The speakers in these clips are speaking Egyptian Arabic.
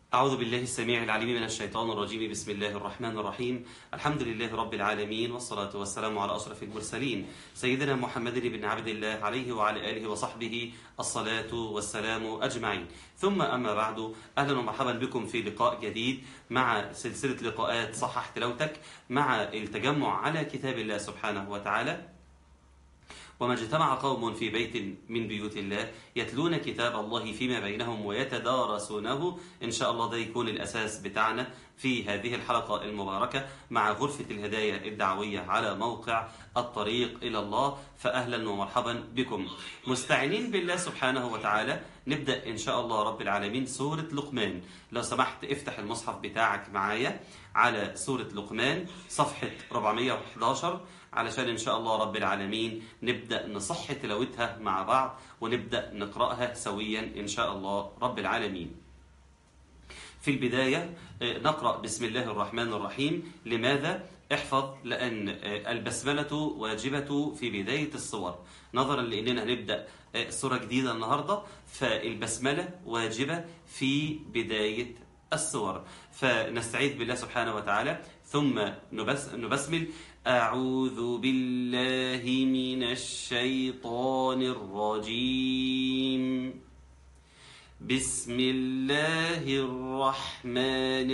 أعوذ بالله السميع العليم من الشيطان الرجيم بسم الله الرحمن الرحيم الحمد لله رب العالمين والصلاة والسلام على أشرف المرسلين سيدنا محمد بن عبد الله عليه وعلى آله وصحبه الصلاة والسلام أجمعين ثم أما بعد أهلا ومرحبا بكم في لقاء جديد مع سلسلة لقاءات صحح تلاوتك مع التجمع على كتاب الله سبحانه وتعالى وما اجتمع قوم في بيت من بيوت الله يتلون كتاب الله فيما بينهم ويتدارسونه إن شاء الله ده يكون الأساس بتاعنا في هذه الحلقة المباركة مع غرفة الهداية الدعوية على موقع الطريق إلى الله فأهلا ومرحبا بكم مستعينين بالله سبحانه وتعالى نبدأ إن شاء الله رب العالمين سورة لقمان لو سمحت افتح المصحف بتاعك معايا على سورة لقمان صفحة 411 علشان إن شاء الله رب العالمين نبدأ نصح تلاوتها مع بعض ونبدأ نقرأها سويا إن شاء الله رب العالمين في البداية نقرأ بسم الله الرحمن الرحيم لماذا؟ احفظ لأن البسملة واجبة في بداية الصور نظرا لأننا هنبدأ صورة جديدة النهاردة فالبسملة واجبة في بداية الصور فنستعيذ بالله سبحانه وتعالى ثم نبس نبسمل أعوذ بالله من الشيطان الرجيم بسم الله الرحمن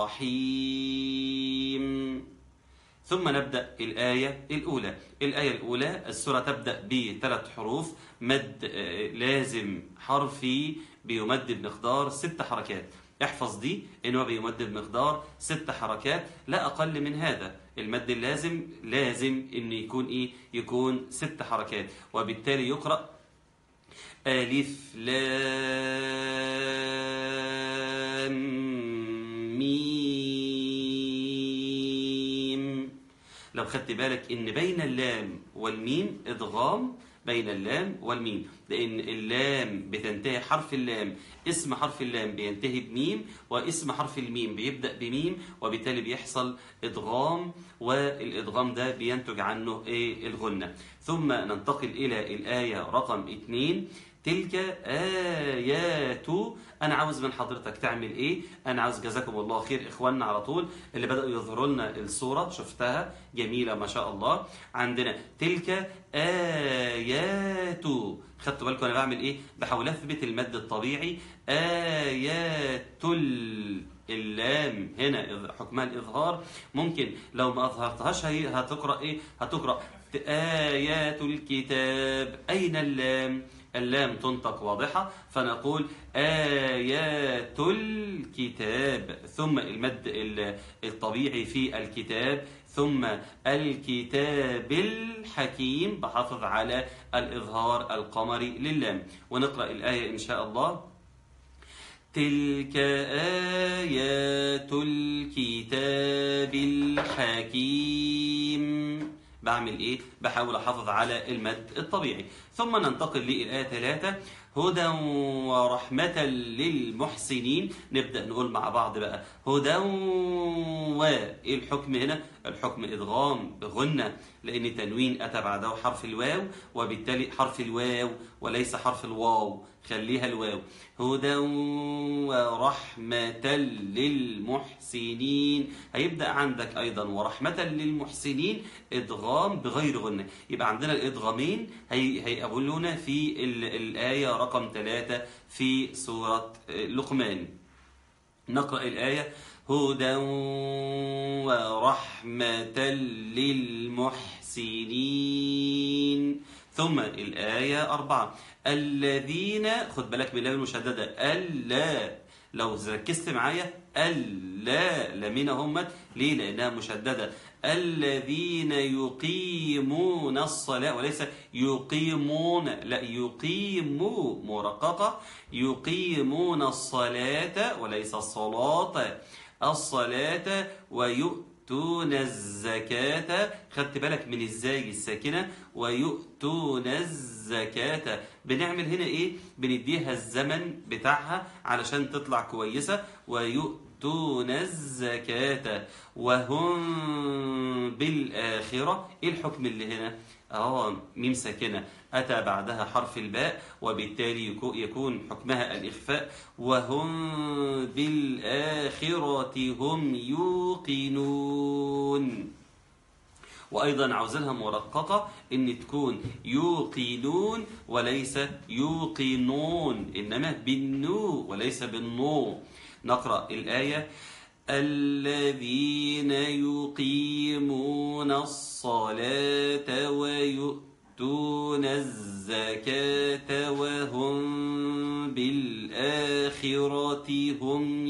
الرحيم ثم نبدأ الآية الأولى الآية الأولى السورة تبدأ بثلاث حروف مد لازم حرفي بيمد بمقدار ست حركات احفظ دي انه بيمد بمقدار ست حركات لا اقل من هذا المد اللازم لازم ان يكون ايه يكون ست حركات وبالتالي يقرأ ألف لام ميم لو خدت بالك ان بين اللام والميم ادغام بين اللام والميم لأن اللام بتنتهي حرف اللام اسم حرف اللام بينتهي بميم واسم حرف الميم بيبدأ بميم وبالتالي بيحصل إدغام والإدغام ده بينتج عنه إيه الغنة ثم ننتقل إلى الآية رقم 2 تلك آيات أنا عاوز من حضرتك تعمل إيه أنا عاوز جزاكم الله خير إخواننا على طول اللي بدأوا يظهروا لنا الصورة شفتها جميلة ما شاء الله عندنا تلك آيات خدتوا بالكم أنا بعمل إيه بحاول أثبت المد الطبيعي آيات اللام هنا حكمها الإظهار ممكن لو ما أظهرتهاش هي هتقرأ إيه هتقرأ آيات الكتاب أين اللام اللام تنطق واضحة فنقول آيات الكتاب ثم المد الطبيعي في الكتاب ثم الكتاب الحكيم بحافظ على الإظهار القمري للام ونقرأ الآية إن شاء الله تلك آيات الكتاب الحكيم بعمل ايه بحاول احافظ على المد الطبيعي ثم ننتقل للآية 3 هدى ورحمة للمحسنين نبدأ نقول مع بعض بقى هدى وايه الحكم هنا الحكم إدغام بغنة لأن تنوين أتى بعده حرف الواو وبالتالي حرف الواو وليس حرف الواو خليها الواو هدى ورحمة للمحسنين هيبدأ عندك أيضا ورحمة للمحسنين إدغام بغير غنة يبقى عندنا الإدغامين هي هيقولون في الآية رقم ثلاثة في سورة لقمان نقرأ الآية هدى ورحمة للمحسنين ثم الآية أربعة الذين خد بالك من اللام المشددة ألا لو ركزت معايا ألا لمين همت ليه لأنها مشددة الذين يقيمون الصلاة وليس يقيمون لا يقيموا مرققة يقيمون الصلاة وليس الصلاة الصلاة ويؤتون الزكاة خدت بالك من الزاي الساكنة ويؤتون الزكاة بنعمل هنا ايه بنديها الزمن بتاعها علشان تطلع كويسة ويؤتون الزكاة وهم بالآخرة ايه الحكم اللي هنا اه ميم ساكنة أتى بعدها حرف الباء وبالتالي يكو- يكون حكمها الإخفاء وهم بالآخرة هم يوقنون وأيضا عاوزينها مرققة إن تكون يوقنون وليس يوقنون إنما بالنو وليس بالنو نقرأ الآية الذين يقيمون الصلاة ويؤتون الزكاة وهم بالآخرة هم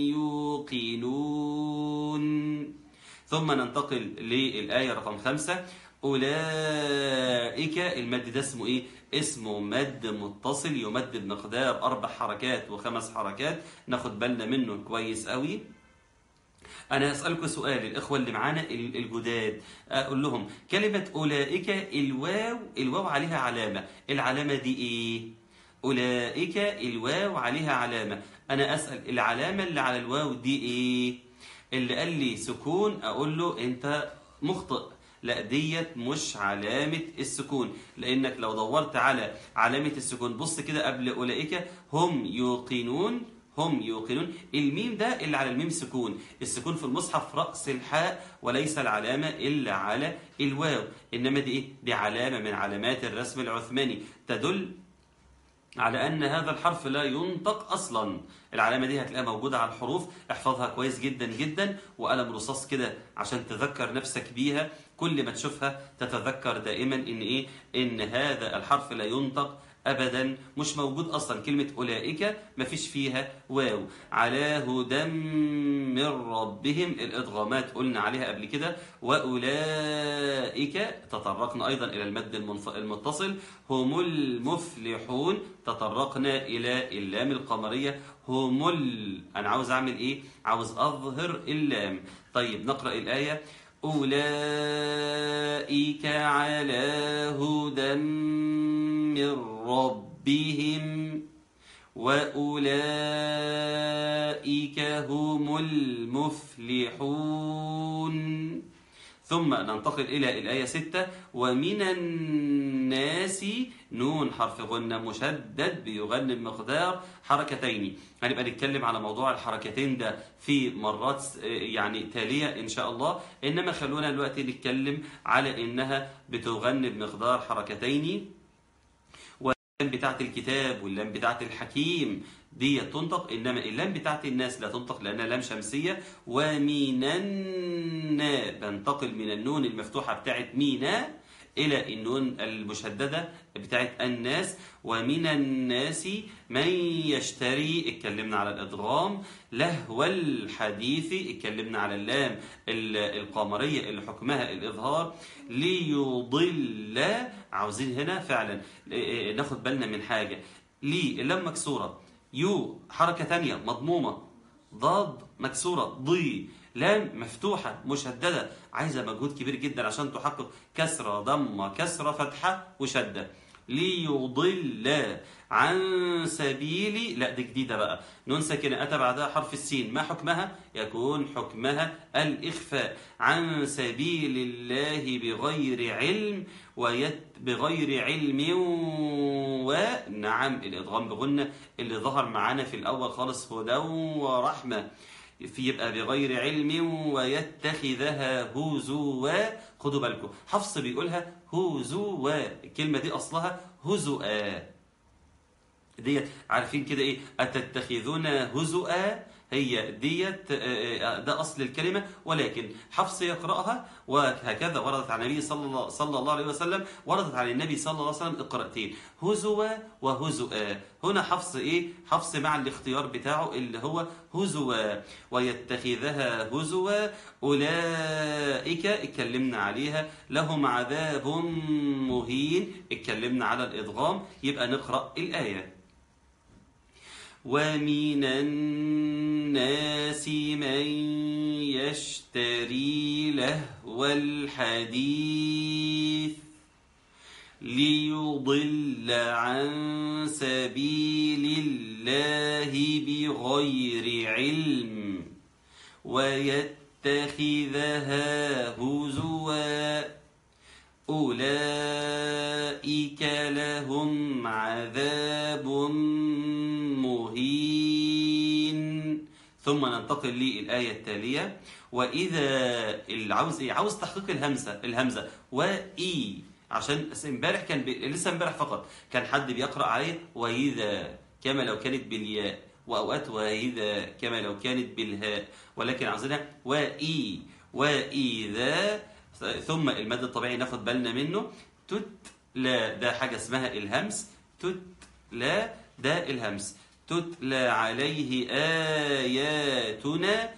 يوقنون ثم ننتقل للآية رقم خمسة أولئك المد ده اسمه إيه؟ اسمه مد متصل يمد بمقدار أربع حركات وخمس حركات ناخد بالنا منه كويس قوي أنا أسألكم سؤال الإخوة اللي معانا ال- الجداد أقول لهم كلمة أولئك الواو الواو عليها علامة العلامة دي إيه؟ أولئك الواو عليها علامة أنا أسأل العلامة اللي على الواو دي إيه؟ اللي قال لي سكون أقول له أنت مخطئ لا ديت مش علامة السكون لأنك لو دورت على علامة السكون بص كده قبل أولئك هم يوقنون هم يوقنون الميم ده اللي على الميم سكون السكون في المصحف رأس الحاء وليس العلامة إلا على الواو إنما دي إيه؟ دي علامة من علامات الرسم العثماني تدل على أن هذا الحرف لا ينطق أصلا العلامة دي هتلاقيها موجودة على الحروف احفظها كويس جدا جدا وقلم رصاص كده عشان تذكر نفسك بيها كل ما تشوفها تتذكر دائما إن إيه إن هذا الحرف لا ينطق ابدا مش موجود اصلا كلمه اولئك ما فيش فيها واو على هدى من ربهم الادغامات قلنا عليها قبل كده واولئك تطرقنا ايضا الى المد المنف- المتصل هم المفلحون تطرقنا الى اللام القمريه هم ال... انا عاوز اعمل ايه عاوز اظهر اللام طيب نقرا الايه أولئك على هدى من ربهم وأولئك هم المفلحون ثم ننتقل إلى الآية 6 ومن الناس نون حرف غنة مشدد بيغني بمقدار حركتين هنبقى نتكلم على موضوع الحركتين ده في مرات آه، يعني تالية إن شاء الله إنما خلونا دلوقتي نتكلم على إنها بتغني بمقدار حركتين اللام بتاعت الكتاب واللام بتاعت الحكيم دي تنطق انما اللام بتاعت الناس لا تنطق لانها لام شمسيه ومن النا بنتقل من النون المفتوحه بتاعت مينا الى النون المشدده بتاعت الناس ومن الناس من يشتري اتكلمنا على الادغام لهو الحديث اتكلمنا على اللام ال- القمريه اللي حكمها الاظهار ليضل عاوزين هنا فعلا إيه، ناخد بالنا من حاجه لي اللام مكسوره يو حركه ثانيه مضمومه ضاد مكسوره ضي لام مفتوحه مشدده عايزه مجهود كبير جدا عشان تحقق كسره ضمه كسره فتحه وشده ليضل عن سبيل لا دي جديده بقى نون ساكنه اتى بعدها حرف السين ما حكمها يكون حكمها الاخفاء عن سبيل الله بغير علم ويت بغير علم ونعم الادغام بغنه اللي ظهر معانا في الاول خالص هدى ورحمه في يبقى بغير علم ويتخذها هزوا خدوا بالكم حفص بيقولها هزوا الكلمه دي اصلها هزؤا ديت عارفين كده ايه اتتخذون هزؤا هي ديت آه، آه، ده اصل الكلمه ولكن حفص يقراها وهكذا وردت عن النبي صلى الله صلى الله عليه وسلم وردت عن النبي صلى الله عليه وسلم اقراتين هزوا وهزؤا هنا حفص ايه حفص مع الاختيار بتاعه اللي هو هزوا ويتخذها هزوا اولئك اتكلمنا عليها لهم عذاب مهين اتكلمنا على الادغام يبقى نقرا الايه ومن الناس من يشتري لهو الحديث ليضل عن سبيل الله بغير علم ويتخذها هزوا أولئك لهم ثم ننتقل للآية التالية وإذا العاوز إيه؟ عاوز تحقيق الهمزة الهمزة وإي عشان امبارح كان بي... لسه امبارح فقط كان حد بيقرأ عليه وإذا كما لو كانت بالياء وأوقات وإذا كما لو كانت بالهاء ولكن عاوزينها وإي وإذا ثم المد الطبيعي ناخد بالنا منه تت لا ده حاجة اسمها الهمس تت لا ده الهمس تتلى عليه آياتنا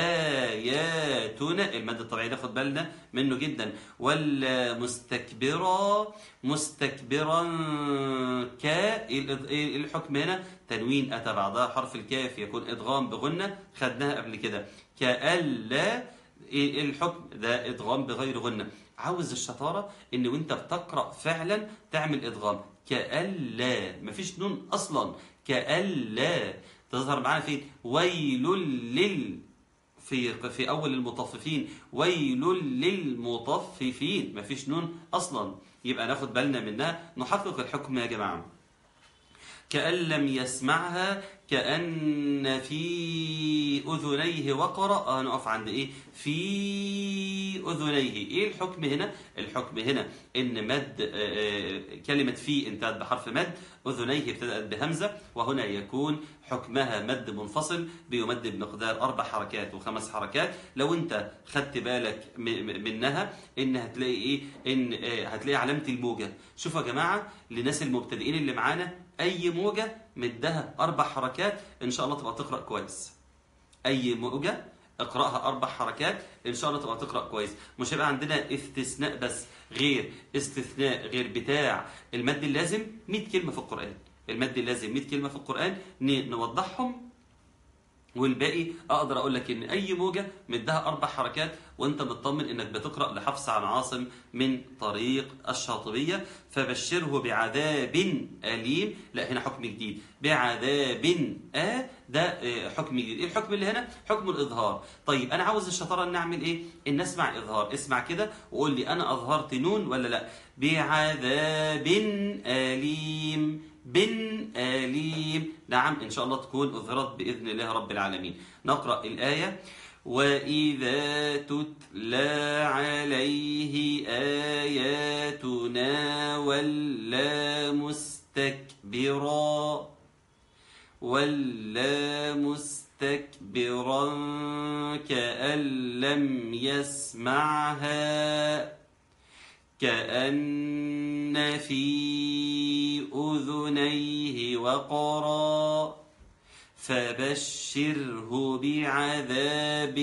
آياتنا المد الطبيعي ناخد بالنا منه جدا ولا مستكبرا مستكبرا ك الحكم هنا تنوين أتى بعدها حرف الكاف يكون إدغام بغنة خدناها قبل كده كألا الحكم ده إدغام بغير غنة عاوز الشطارة إن وانت بتقرأ فعلا تعمل إدغام كألا مفيش نون أصلا كألا تظهر معانا فين ويل لل في في اول المطففين ويل للمطففين مفيش نون اصلا يبقى ناخد بالنا منها نحقق الحكم يا جماعه كأن لم يسمعها كأن في أذنيه وقرأ هنقف عند إيه في أذنيه إيه الحكم هنا الحكم هنا إن مد كلمة في انتهت بحرف مد أذنيه ابتدأت بهمزة وهنا يكون حكمها مد منفصل بيمد بمقدار أربع حركات وخمس حركات لو أنت خدت بالك منها إن هتلاقي إيه إن هتلاقي علامة الموجة شوفوا يا جماعة لناس المبتدئين اللي معانا أي موجة مدها أربع حركات إن شاء الله تبقى تقرأ كويس أي موجة اقرأها أربع حركات إن شاء الله تبقى تقرأ كويس مش هيبقى عندنا استثناء بس غير استثناء غير بتاع المد اللازم 100 كلمة في القرآن المد اللازم 100 كلمة في القرآن نوضحهم والباقي اقدر اقول لك ان اي موجه مدها اربع حركات وانت مطمن انك بتقرا لحفص عن عاصم من طريق الشاطبيه فبشره بعذاب اليم لا هنا حكم جديد بعذاب ا ده حكم جديد ايه الحكم اللي هنا حكم الاظهار طيب انا عاوز الشطاره نعمل ايه ان اسمع اظهار اسمع كده وقول لي انا اظهرت نون ولا لا بعذاب اليم بن آليم نعم إن شاء الله تكون أظهرت بإذن الله رب العالمين نقرأ الآية وإذا تتلى عليه آياتنا ولا مستكبرا ولا مستكبرا كأن لم يسمعها كأن في أذنيه وقرا فبشره بعذاب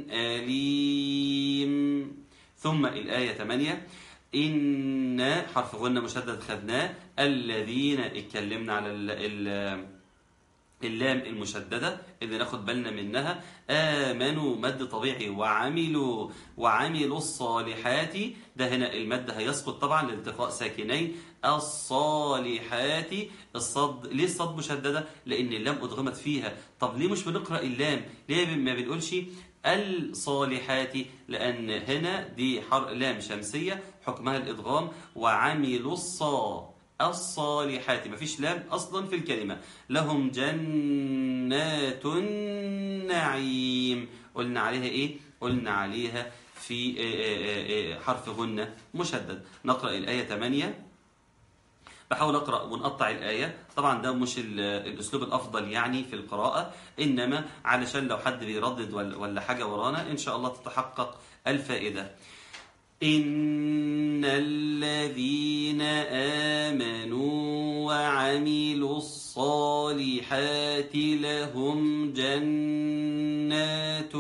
أليم ثم الآية 8 إن حرف غنة مشدد خدناه الذين اتكلمنا على ال ال اللام المشددة اللي ناخد بالنا منها آمنوا مد طبيعي وعملوا وعملوا الصالحات ده هنا المد هيسقط طبعا لالتقاء ساكنين الصالحات الصد ليه الصد مشددة لأن اللام أدغمت فيها طب ليه مش بنقرأ اللام ليه ما بنقولش الصالحات لأن هنا دي حر لام شمسية حكمها الإدغام وعملوا الصالحات الصالحات مفيش لام اصلا في الكلمه لهم جنات النعيم قلنا عليها ايه قلنا عليها في حرف غنه مشدد نقرا الايه 8 بحاول اقرا ونقطع الايه طبعا ده مش الاسلوب الافضل يعني في القراءه انما علشان لو حد بيردد ولا حاجه ورانا ان شاء الله تتحقق الفائده إن الذين آمنوا وعملوا الصالحات لهم جنات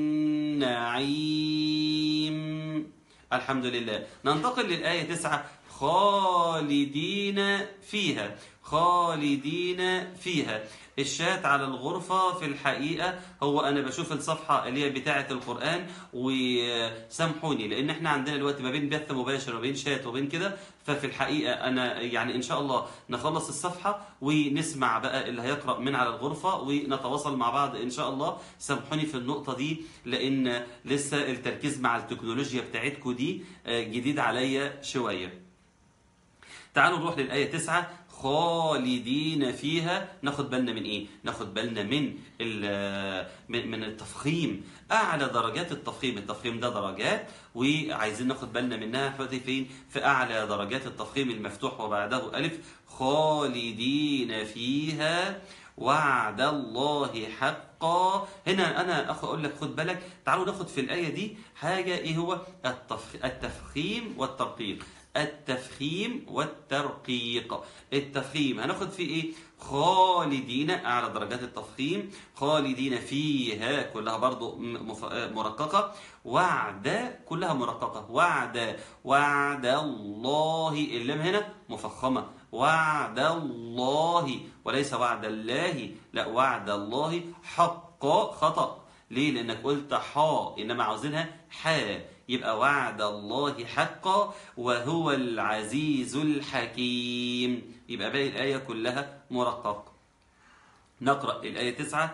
النعيم الحمد لله ننتقل للآية 9 خالدين فيها خالدين فيها الشات على الغرفة في الحقيقة هو أنا بشوف الصفحة اللي هي بتاعة القرآن وسامحوني لأن احنا عندنا دلوقتي ما بين بث مباشر وما بين شات وبين كده ففي الحقيقة أنا يعني إن شاء الله نخلص الصفحة ونسمع بقى اللي هيقرأ من على الغرفة ونتواصل مع بعض إن شاء الله سامحوني في النقطة دي لأن لسه التركيز مع التكنولوجيا بتاعتكم دي جديد عليا شوية تعالوا نروح للآية 9 خالدين فيها ناخد بالنا من ايه ناخد بالنا من ال- من من التفخيم اعلى درجات التفخيم التفخيم ده درجات وعايزين ناخد بالنا منها دلوقتي فين في اعلى درجات التفخيم المفتوح وبعده الف خالدين فيها وعد الله حقا هنا انا اخ اقول لك خد بالك تعالوا ناخد في الايه دي حاجه ايه هو التفخ... التفخيم والترقيق التفخيم والترقيق التفخيم هناخد فيه ايه خالدين اعلى درجات التفخيم خالدين فيها كلها برضو م- مف- مرققه وعد كلها مرققه وعد وعد الله اللام هنا مفخمه وعد الله وليس وعد الله لا وعد الله حق خطأ ليه لانك قلت حا انما عاوزينها حا يبقى وعد الله حقا وهو العزيز الحكيم يبقى باقي الآية كلها مرقق نقرأ الآية تسعة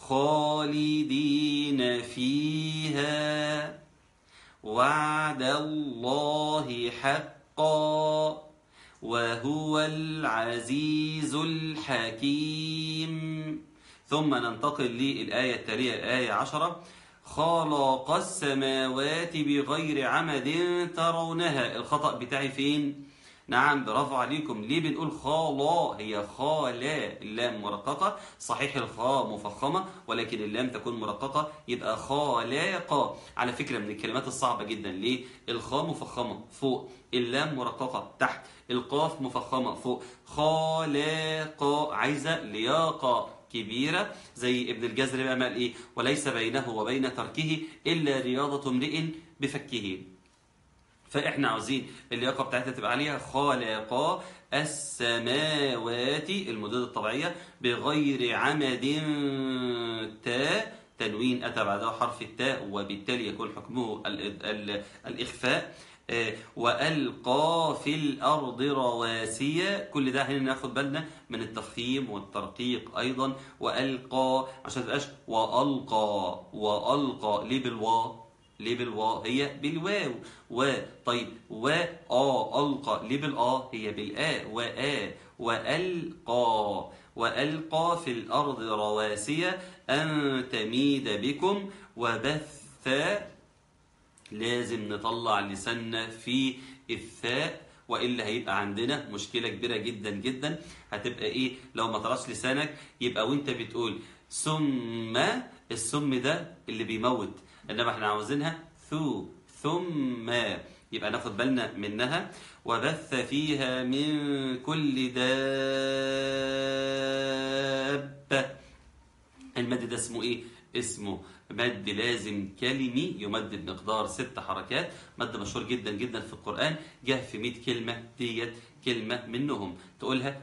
خالدين فيها وعد الله حقا وهو العزيز الحكيم ثم ننتقل للآية التالية الآية عشرة خلق السماوات بغير عمد ترونها الخطأ بتاعي فين؟ نعم برافو عليكم ليه بنقول خالا هي خالا اللام مرققة صحيح الخاء مفخمة ولكن اللام تكون مرققة يبقى خلاق على فكرة من الكلمات الصعبة جدا ليه الخاء مفخمة فوق اللام مرققة تحت القاف مفخمة فوق خلاق عايزة لياقة كبيرة زي ابن الجزري بقى قال ايه وليس بينه وبين تركه إلا رياضة امرئ بفكه فاحنا عاوزين اللياقه بتاعتها تبقى عاليه خلق السماوات المدود الطبيعيه بغير عمد تاء تنوين اتى بعده حرف التاء وبالتالي يكون حكمه ال ال الاخفاء آه، والقى في الارض رواسي كل ده هنا ناخد بالنا من التفخيم والترقيق ايضا والقى عشان ما تبقاش والقى والقى ليه بالواو ليه بالواو هي بالواو و طيب و آ ألقى ليه بالآ هي بالآ وآ وألقى وألقى في الأرض رواسي أن تميد بكم وبث لازم نطلع لساننا في الثاء والا هيبقى عندنا مشكله كبيره جدا جدا هتبقى ايه لو ما طلعش لسانك يبقى وانت بتقول ثم السم ده اللي بيموت انما احنا عاوزينها ثو ثم يبقى ناخد بالنا منها وبث فيها من كل دابة المد ده اسمه ايه اسمه مد لازم كلمي يمد بمقدار ست حركات مد مشهور جدا جدا في القرآن جه في 100 كلمة ديت كلمة منهم تقولها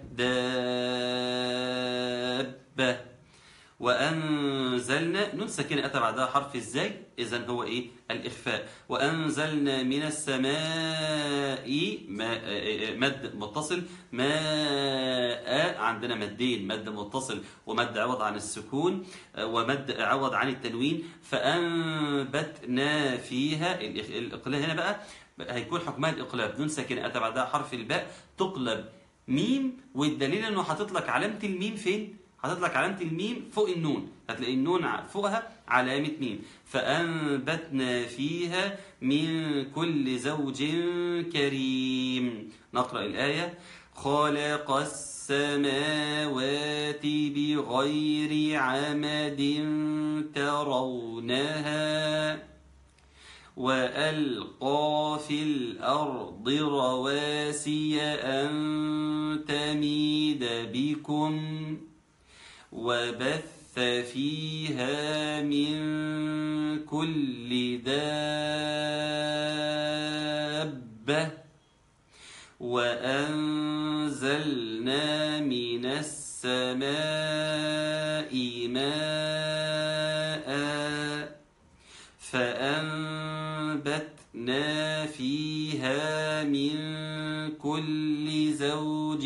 دابة وأنزلنا نون ساكنة أتى بعدها حرف ازاي إذا هو إيه الإخفاء وأنزلنا من السماء ماء مد متصل ماء عندنا مدين مد متصل ومد عوض عن السكون ومد عوض عن التنوين فأنبتنا فيها الإخ- الإقلال هنا بقى هيكون حكمها الإقلاب نون ساكنة أتى بعدها حرف الباء تقلب ميم والدليل انه حاطط لك علامه الميم فين حاطط لك علامه الميم فوق النون هتلاقي النون ع- فوقها علامه ميم فانبتنا فيها من كل زوج كريم نقرا الايه خلق السماوات بغير عمد ترونها وألقى في الأرض رواسي أن تميد بكم وبث فيها من كل دابة وأنزلنا من السماء ماءً فأنبتنا فيها من كل زوج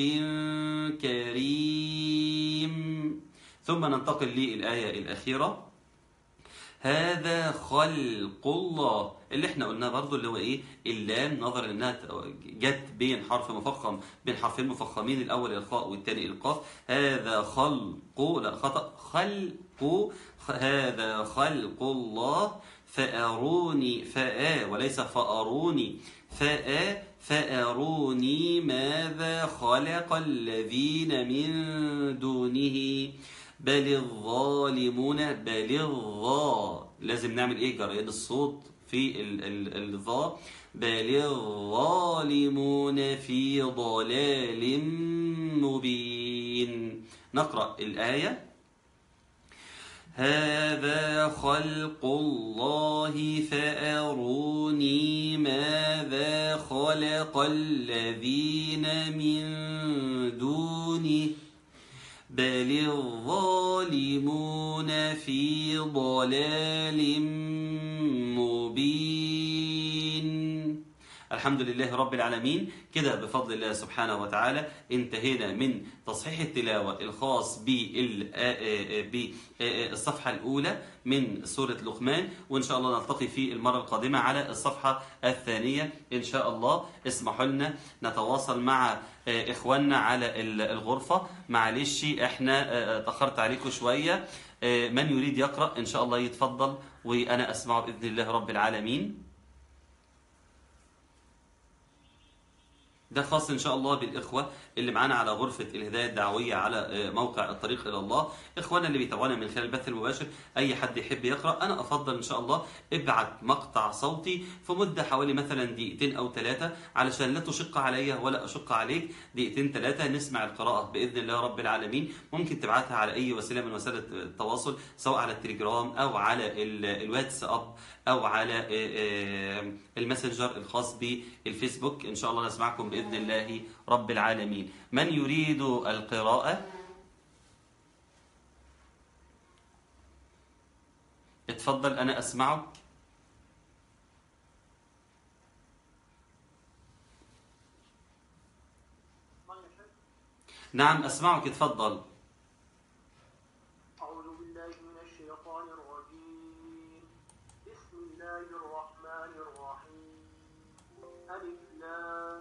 كريم ثم ننتقل للآية الأخيرة هذا خلق الله اللي احنا قلناه برضو اللي هو ايه اللام نظرا انها جت بين حرف مفخم بين حرفين مفخمين الاول الخاء والثاني القاف هذا خلق لا خطا خلق هذا خلق الله فاروني فآ وليس فاروني فآ فاروني ماذا خلق الذين من دونه بل الظالمون بل الظا لازم نعمل ايه جريان الصوت في ال- ال- الظا بل الظالمون في ضلال مبين نقرأ الآية هذا خلق الله فأروني ماذا خلق الذين من دونه بل الظالمون في ضلال مبين الحمد لله رب العالمين كده بفضل الله سبحانه وتعالى انتهينا من تصحيح التلاوة الخاص بالصفحة الأولى من سورة لقمان وإن شاء الله نلتقي في المرة القادمة على الصفحة الثانية إن شاء الله اسمحوا لنا نتواصل مع إخواننا على الغرفة معلش إحنا تأخرت عليكم شوية من يريد يقرأ إن شاء الله يتفضل وأنا أسمعه بإذن الله رب العالمين ده خاص ان شاء الله بالاخوه اللي معانا على غرفه الهدايه الدعويه على موقع الطريق الى الله اخواننا اللي بيتابعونا من خلال البث المباشر اي حد يحب يقرا انا افضل ان شاء الله ابعت مقطع صوتي في مده حوالي مثلا دقيقتين او ثلاثه علشان لا تشق عليا ولا اشق عليك دقيقتين ثلاثه نسمع القراءه باذن الله رب العالمين ممكن تبعتها على اي وسيله من وسائل التواصل سواء على التليجرام او على الواتساب او على الماسنجر الخاص بالفيسبوك ان شاء الله نسمعكم باذن الله رب العالمين من يريد القراءه اتفضل انا اسمعك نعم اسمعك اتفضل أعوذ بالله من الشيطان الرجيم بسم الله الرحمن الرحيم ألف لام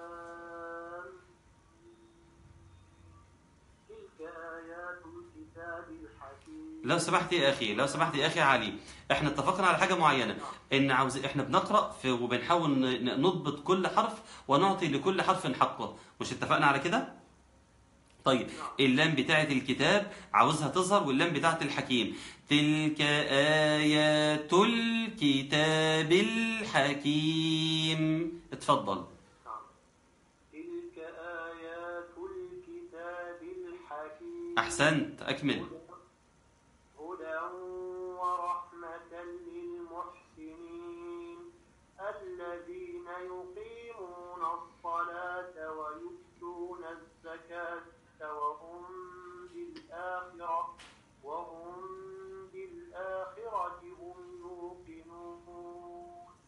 تلك آيات الكتاب الحكيم لو سمحت يا اخي لو سمحت يا اخي علي احنا اتفقنا على حاجه معينه ان عاوز احنا بنقرا في وبنحاول ن- نضبط كل حرف ونعطي لكل حرف حقه مش اتفقنا على كده طيب اللام بتاعه الكتاب عاوزها تظهر واللام بتاعه الحكيم تلك ايات الكتاب الحكيم اتفضل نعم. تلك آيات الكتاب الحكيم احسنت اكمل هدى ورحمة للمحسنين الذين يقيمون الصلاة ويؤتون الزكاة وهم بالآخرة وهم بالآخرة هم يوقنون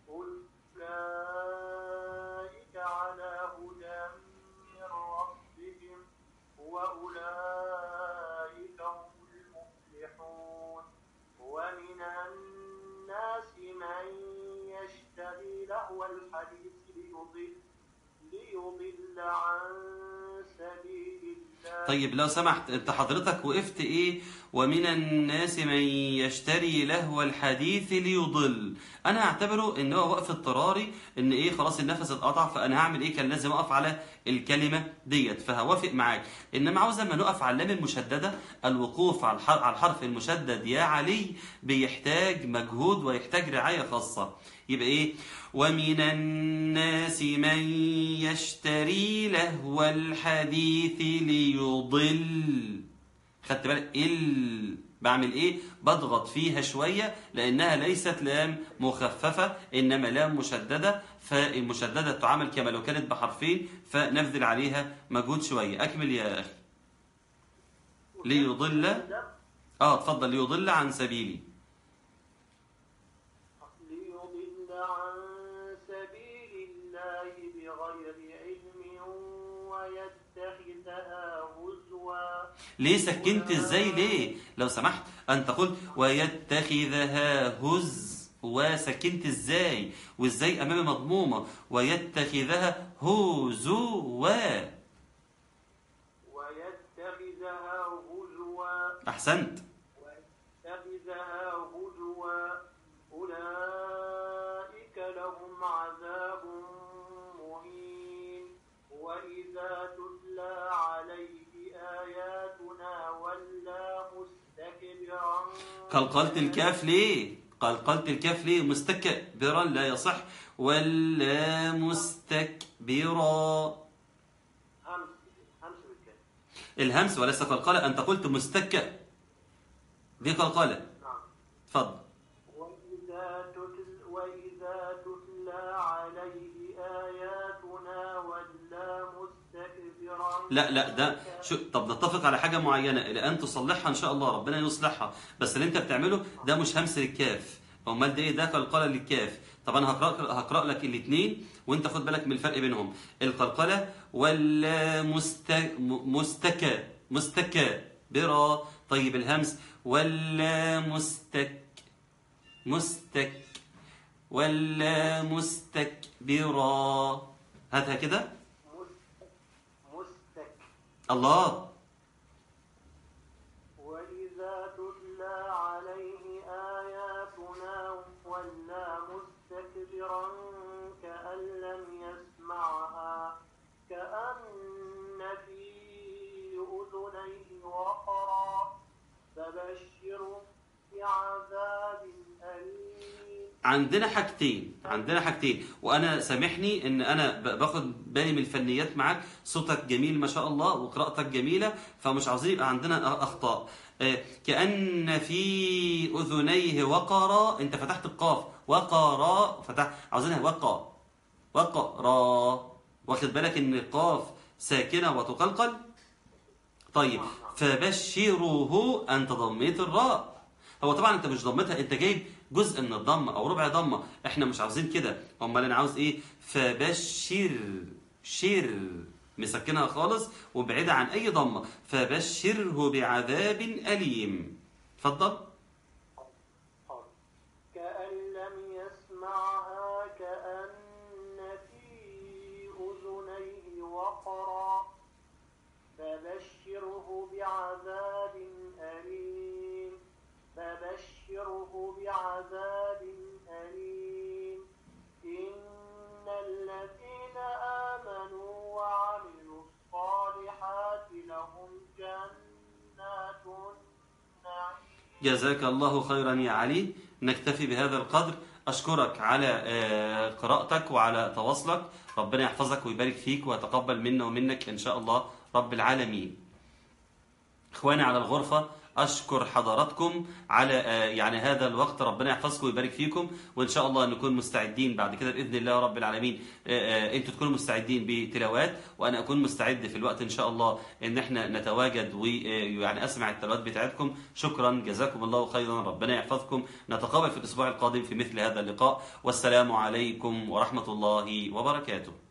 أولئك على هدى من ربهم وأولئك هم المفلحون ومن الناس من يشتري لهو الحديث ليضل ليضل عن سبيل الله طيب لو سمحت انت حضرتك وقفت ايه ومن الناس من يشتري لهو الحديث ليضل انا اعتبره ان هو وقف اضطراري ان ايه خلاص النفس اتقطع فانا هعمل ايه كان لازم اقف على الكلمه ديت فهوافق معاك انما عاوز لما نقف على اللام المشدده الوقوف على الحرف, على الحرف المشدد يا علي بيحتاج مجهود ويحتاج رعايه خاصه يبقى ايه ومن الناس من يشتري لهو الحديث ليضل خدت بالك ال بعمل ايه بضغط فيها شويه لانها ليست لام مخففه انما لام مشدده فالمشدده تعامل كما لو كانت بحرفين فنبذل عليها مجهود شويه اكمل يا اخي ليضل اه اتفضل ليضل عن سبيلي ليضل عن سبيل الله بغير علم ويتخذها هزوا ليه سكنت ازاي ليه لو سمحت أنت قلت ويتخذها هز وسكنت ازاي وازاي امامي مضمومه ويتخذها هزوا ويتخذها هزوا احسنت ويتخذها هزوا أولئك لهم عذاب مهين وإذا تتلى عليه آياتنا ولى مستكبرا قلقلت الكاف ليه قلقلت الكاف ليه مستكبرا لا يصح ولا مستكبرا همس همس بالكلام الهمس وليس قلقلة أنت قلت مستك دي قلقلة نعم اتفضل وإذا تتل وإذا تتلى عليه آياتنا ولى مستكبرا لا لا ده شو طب نتفق على حاجة معينة الآن تصلحها إن شاء الله ربنا يصلحها بس اللي أنت بتعمله ده مش همس للكاف أمال ده إيه ده قلقلة للكاف طب أنا هقرأ هقرأ لك الاثنين وأنت خد بالك من الفرق بينهم القلقلة ولا مست مستكى مستكى برا طيب الهمس ولا مستك مستك ولا مستكبرا هاتها كده مست- مستك الله وإذا تتلى عليه آياتنا ولى مستكبرا كأن لم يسمعها كأن في أذنيه وقرا فبشره بعذاب أليم عندنا حاجتين عندنا حاجتين وانا سامحني ان انا ب- باخد بالي من الفنيات معاك صوتك جميل ما شاء الله وقراءتك جميله فمش عاوزين يبقى عندنا أ- اخطاء آه، كأن في أذنيه وقرا أنت فتحت القاف وقرا فتح عاوزينها وقا وقرا واخد بالك إن القاف ساكنة وتقلقل طيب فبشروه أنت ضميت الراء هو طبعا انت مش ضمتها انت جايب جزء من الضمه او ربع ضمه احنا مش عاوزين كده امال انا عاوز ايه فبشر شر مسكنها خالص وبعيدة عن اي ضمه فبشره بعذاب اليم اتفضل كأن لم يسمعها كأن في أذنيه وقرا فبشره بعذاب أليم فبشره بعذاب أليم إن الذين آمنوا وعملوا الصالحات لهم جنات النعيم جزاك الله خيرا يا علي نكتفي بهذا القدر أشكرك على آه، قراءتك وعلى تواصلك ربنا يحفظك ويبارك فيك ويتقبل منا ومنك إن شاء الله رب العالمين إخواني على الغرفة أشكر حضراتكم على آه، يعني هذا الوقت ربنا يحفظكم ويبارك فيكم وإن شاء الله نكون مستعدين بعد كده بإذن الله رب العالمين آه، آه، أنتوا تكونوا مستعدين بتلاوات وأنا أكون مستعد في الوقت إن شاء الله إن إحنا نتواجد ويعني أسمع التلاوات بتاعتكم شكرا جزاكم الله خيرا ربنا يحفظكم نتقابل في الأسبوع القادم في مثل هذا اللقاء والسلام عليكم ورحمة الله وبركاته